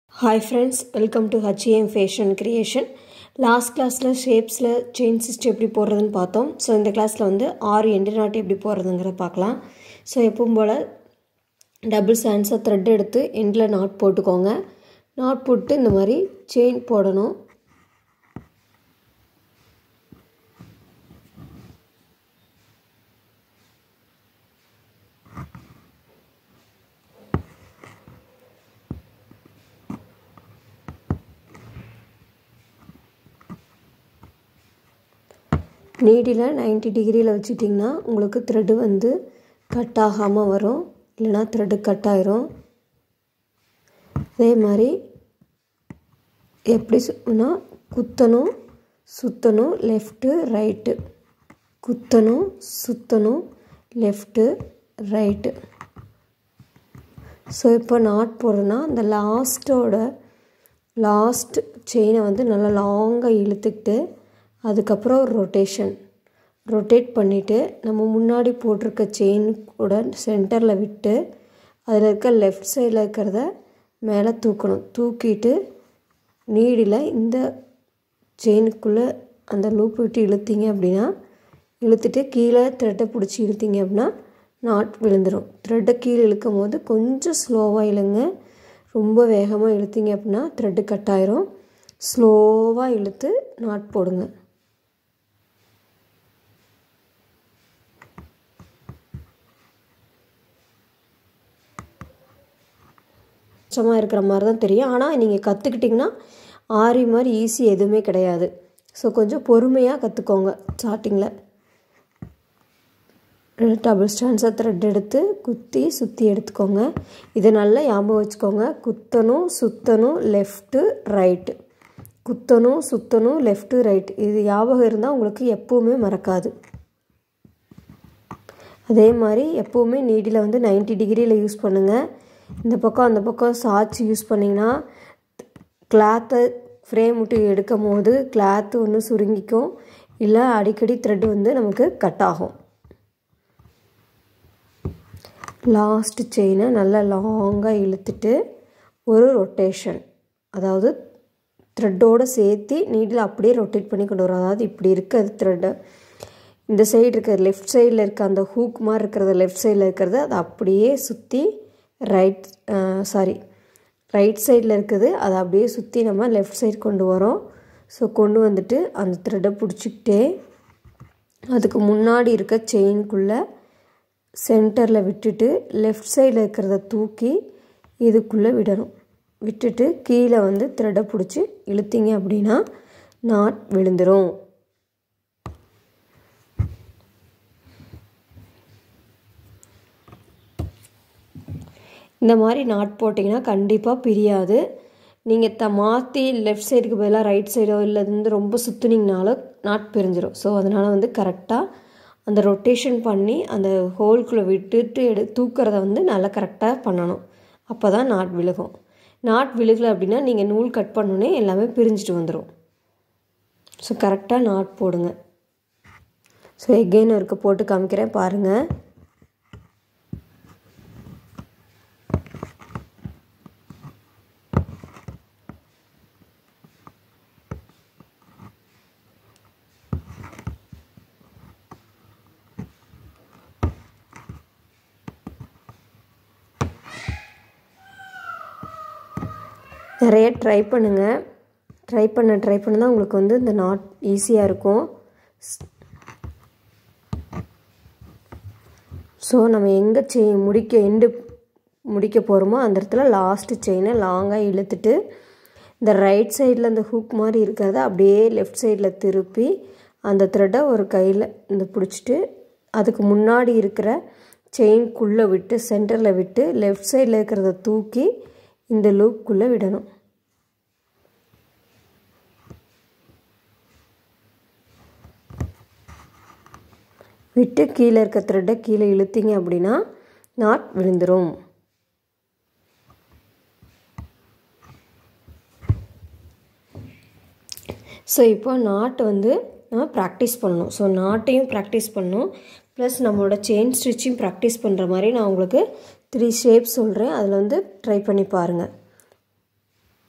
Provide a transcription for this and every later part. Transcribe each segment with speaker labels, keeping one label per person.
Speaker 1: hi friends welcome to HAM fashion creation last கிளாஸில் ஷேப்ஸில் chain system எப்படி போடுறதுன்னு பார்த்தோம் ஸோ இந்த கிளாஸில் வந்து ஆறு எண்டு நாட்டு எப்படி போடுறதுங்கிறத பார்க்கலாம் ஸோ எப்பவும் போல் டபுள் சான்ஸாக த்ரெட் எடுத்து எண்டில் நாட் போட்டுக்கோங்க நாட் போட்டு இந்த மாதிரி செயின் போடணும் நீடியில் நைன்ட்டி டிகிரியில் வச்சுட்டிங்கன்னா உங்களுக்கு த்ரெட்டு வந்து கட் ஆகாமல் வரும் இல்லைனா த்ரெட்டு கட் ஆயிரும் அதே மாதிரி எப்படி சுன்னா குத்தணும் சுற்றணும் லெஃப்ட்டு ரைட்டு குத்தணும் சுற்றணும் லெஃப்ட்டு ரைட்டு ஸோ இப்போ நாட் போடுறோன்னா அந்த லாஸ்ட்டோட லாஸ்ட் செயினை வந்து நல்லா லாங்காக இழுத்துக்கிட்டு அதுக்கப்புறம் ஒரு ரொட்டேஷன் ரொட்டேட் பண்ணிவிட்டு நம்ம முன்னாடி போட்டிருக்க செயின் கூட சென்டரில் விட்டு அதில் இருக்க லெஃப்ட் சைடில் இருக்கிறத மேலே தூக்கணும் தூக்கிட்டு நீடில் இந்த செயினுக்குள்ளே அந்த லூப் விட்டு இழுத்தீங்க அப்படின்னா இழுத்துட்டு கீழே த்ரெட்டை பிடிச்சி இழுத்தீங்க அப்படின்னா நாட் விழுந்துடும் த்ரெட்டை கீழே இழுக்கும் போது கொஞ்சம் ஸ்லோவாக இழுங்க ரொம்ப வேகமாக இழுத்தீங்க அப்படின்னா த்ரெட்டு கட் ஆயிரும் ஸ்லோவாக இழுத்து நாட் போடுங்க கஷ்டமாக இருக்கிற மாதிரி தான் தெரியும் ஆனால் நீங்கள் கற்றுக்கிட்டிங்கன்னா ஆரி மாதிரி ஈஸி எதுவுமே கிடையாது ஸோ கொஞ்சம் பொறுமையாக கற்றுக்கோங்க ஸ்டார்டிங்கில் டபுள் ஸ்டான்ஸாக த்ரெட் எடுத்து குத்தி சுற்றி எடுத்துக்கோங்க இதை நல்லா ஞாபகம் வச்சுக்கோங்க குத்தணும் சுற்றணும் லெஃப்ட்டு ரைட்டு குத்தணும் சுற்றணும் லெஃப்ட்டு ரைட் இது ஞாபகம் இருந்தால் உங்களுக்கு எப்போவுமே மறக்காது அதே மாதிரி எப்போவுமே நீடியில் வந்து நைன்ட்டி டிகிரியில் யூஸ் பண்ணுங்கள் இந்த பக்கம் அந்த பக்கம் சாட்சி யூஸ் பண்ணிங்கன்னா கிளாத்தை ஃப்ரேம் விட்டு எடுக்கும் போது கிளாத்து ஒன்று சுருங்கிக்கும் இல்லை அடிக்கடி த்ரெட் வந்து நமக்கு கட் ஆகும் லாஸ்ட் செயினை நல்லா லாங்காக இழுத்துட்டு ஒரு ரொட்டேஷன் அதாவது த்ரெட்டோடு சேர்த்து நீடில் அப்படியே ரொட்டேட் பண்ணி கொண்டு வரும் அதாவது இப்படி இருக்கிறது த்ரெட்டை இந்த சைடு இருக்கிற லெஃப்ட் சைடில் இருக்க அந்த ஹூக் மாதிரி இருக்கிறத லெஃப்ட் சைடில் இருக்கிறத அதை அப்படியே சுற்றி ரைட் சாரி ரைட் சைடில் இருக்குது அதை அப்படியே சுற்றி நம்ம லெஃப்ட் சைடு கொண்டு வரோம் ஸோ கொண்டு வந்துட்டு அந்த த்ரெட்டை பிடிச்சிக்கிட்டே அதுக்கு முன்னாடி இருக்க செயின்குள்ளே சென்டரில் விட்டுட்டு லெஃப்ட் சைடில் இருக்கிறத தூக்கி இதுக்குள்ளே விடணும் விட்டுட்டு கீழே வந்து த்ரெட்டை பிடிச்சி இழுத்தீங்க அப்படின்னா நாட் விழுந்துடும் இந்த மாதிரி நாட் போட்டிங்கன்னா கண்டிப்பாக பிரியாது நீங்கள் த மாற்றி லெஃப்ட் சைடுக்கு பதிலாக ரைட் சைடோ இல்லை வந்து ரொம்ப சுற்றுனீங்கனாலும் நாட் பிரிஞ்சிடும் ஸோ அதனால் வந்து கரெக்டாக அந்த ரொட்டேஷன் பண்ணி அந்த ஹோல்குள்ளே விட்டுட்டு எடு தூக்கிறத வந்து நல்லா கரெக்டாக பண்ணணும் அப்போ தான் நாட் விழுகும் நாட் விழுகலை அப்படின்னா நீங்கள் நூல் கட் பண்ணோன்னே எல்லாமே பிரிஞ்சுட்டு வந்துடும் ஸோ கரெக்டாக நாட் போடுங்க ஸோ எகெயின் இருக்க போட்டு காமிக்கிறேன் பாருங்கள் நிறைய ட்ரை பண்ணுங்கள் ட்ரை பண்ண ட்ரை பண்ண தான் உங்களுக்கு வந்து இந்த நாட் ஈஸியாக இருக்கும் ஸோ நம்ம எங்கே செயின் முடிக்க எண்டு முடிக்க போகிறோமோ அந்த இடத்துல லாஸ்ட்டு செயினை லாங்காக இழுத்துட்டு இந்த ரைட் சைடில் இந்த ஹூக் மாதிரி இருக்கிறத அப்படியே லெஃப்ட் சைடில் திருப்பி அந்த த்ரெட்டை ஒரு கையில் இந்த பிடிச்சிட்டு அதுக்கு முன்னாடி இருக்கிற செயின்குள்ளே விட்டு சென்டரில் விட்டு லெஃப்ட் சைடில் இருக்கிறத தூக்கி இந்த லூப்புக்குள்ளே விடணும் விட்டு கீழே இருக்க த்ரெட்டை கீழே இழுத்தீங்க அப்படின்னா நாட் விழுந்துடும் ஸோ இப்போ நாட் வந்து நம்ம ப்ராக்டிஸ் பண்ணணும் ஸோ நாட்டையும் ப்ராக்டிஸ் பண்ணணும் ப்ளஸ் நம்மளோட செயின் ஸ்டிச்சும் ப்ராக்டிஸ் பண்ணுற மாதிரி நான் உங்களுக்கு த்ரீ ஷேப் சொல்கிறேன் அதில் வந்து ட்ரை பண்ணி பாருங்கள்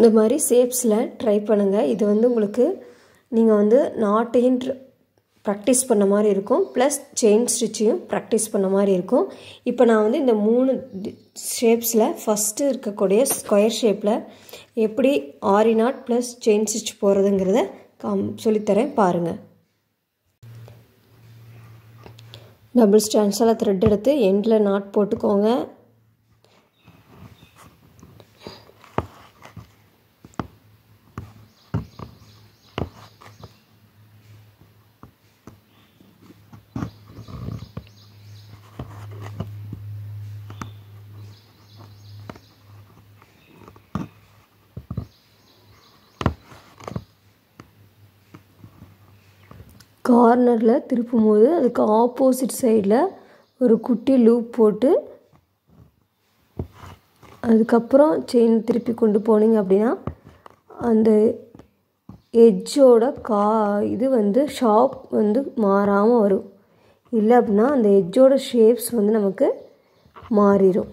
Speaker 1: இந்த மாதிரி ஷேப்ஸில் ட்ரை பண்ணுங்கள் இது வந்து உங்களுக்கு நீங்கள் வந்து நாட்டையும் ப்ராக்டிஸ் பண்ண மாதிரி இருக்கும் ப்ளஸ் செயின் ஸ்டிச்சையும் ப்ராக்டிஸ் பண்ண மாதிரி இருக்கும் இப்போ நான் வந்து இந்த மூணு ஷேப்ஸில் ஃபஸ்ட்டு இருக்கக்கூடிய ஸ்கொயர் ஷேப்பில் எப்படி aari knot plus chain stitch போகிறதுங்கிறத காம் சொல்லித்தரேன் பாருங்கள் டபுள் ஸ்டாண்ட்ஸால் த்ரெட் எடுத்து எண்டில் நாட் போட்டுக்கோங்க கார்னரில் திருப்பும் போது அதுக்கு ஆப்போசிட் சைடில் ஒரு குட்டி லூப் போட்டு அதுக்கப்புறம் செயின் திருப்பி கொண்டு போனீங்க அப்படின்னா அந்த எட்ஜோட கா இது வந்து ஷாப் வந்து மாறாமல் வரும் இல்லை அப்படின்னா அந்த எட்ஜோட ஷேப்ஸ் வந்து நமக்கு மாறிடும்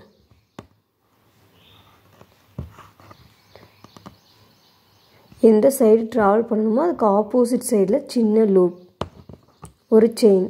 Speaker 1: எந்த சைடு ட்ராவல் பண்ணணுமோ அதுக்கு ஆப்போசிட் சைடில் சின்ன லூப் ஒரு செயின்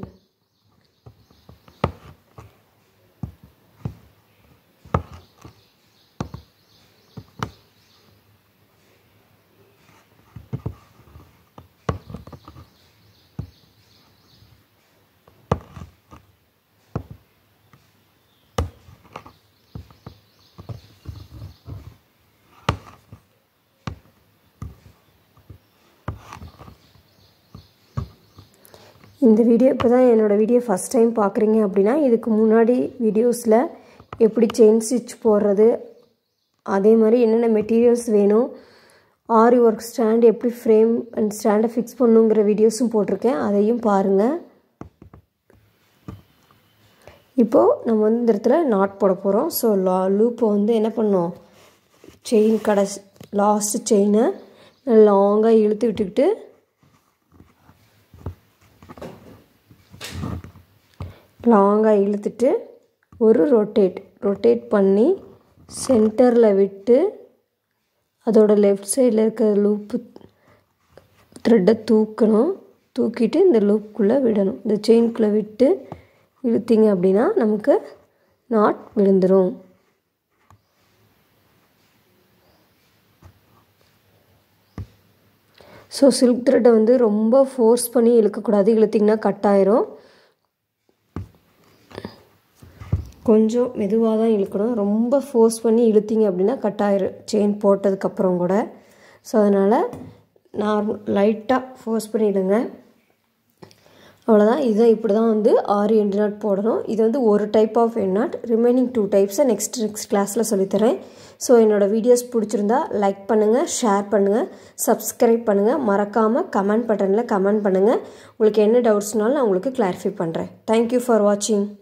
Speaker 1: இந்த வீடியோ இப்போ தான் என்னோடய வீடியோ ஃபஸ்ட் டைம் பார்க்குறீங்க அப்படின்னா இதுக்கு முன்னாடி வீடியோஸில் எப்படி செயின் ஸ்டிச் போடுறது அதே மாதிரி என்னென்ன மெட்டீரியல்ஸ் வேணும் ஆரி ஒர்க் ஸ்டாண்ட் எப்படி ஃப்ரேம் அண்ட் ஸ்டாண்டை ஃபிக்ஸ் பண்ணுங்கிற வீடியோஸும் போட்டிருக்கேன் அதையும் பாருங்கள் இப்போது நம்ம வந்து இந்த இடத்துல நாட் போட போகிறோம் ஸோ லா லூப்பை வந்து என்ன பண்ணோம் செயின் கடை லாஸ்ட்டு செயினை லாங்காக இழுத்து விட்டுக்கிட்டு லாங்காக இழுத்துட்டு ஒரு ரொட்டேட் ரொட்டேட் பண்ணி சென்டரில் விட்டு அதோட லெஃப்ட் சைடில் இருக்கிற லூப்பு த்ரெட்டை தூக்கணும் தூக்கிட்டு இந்த லூப்புக்குள்ளே விடணும் இந்த செயின்குள்ளே விட்டு இழுத்திங்க அப்படின்னா நமக்கு நாட் விழுந்துடும் ஸோ சில்க் த்ரெட்டை வந்து ரொம்ப ஃபோர்ஸ் பண்ணி இழுக்கக்கூடாது இழுத்திங்கன்னா கட் ஆயிரும் கொஞ்சம் மெதுவாக தான் இழுக்கணும் ரொம்ப ஃபோர்ஸ் பண்ணி இழுத்திங்க அப்படின்னா கட் ஆயிரும் செயின் போட்டதுக்கப்புறம் கூட ஸோ அதனால் நார்மல் லைட்டாக ஃபோர்ஸ் பண்ணிவிடுங்க அவ்வளோதான் இதை இப்படி தான் வந்து ஆறு எண்டு நாட் போடணும் இது வந்து ஒரு type of end knot remaining two டைப்ஸை நெக்ஸ்ட் நெக்ஸ்ட் கிளாஸில் சொல்லித்தரேன் ஸோ என்னோடய வீடியோஸ் பிடிச்சிருந்தா லைக் பண்ணுங்கள் ஷேர் பண்ணுங்கள் சப்ஸ்கிரைப் பண்ணுங்கள் மறக்காமல் கமெண்ட் பட்டனில் கமெண்ட் பண்ணுங்கள் உங்களுக்கு என்ன டவுட்ஸ்னாலும் நான் உங்களுக்கு கிளாரிஃபை பண்ணுறேன் தேங்க்யூ ஃபார் வாட்சிங்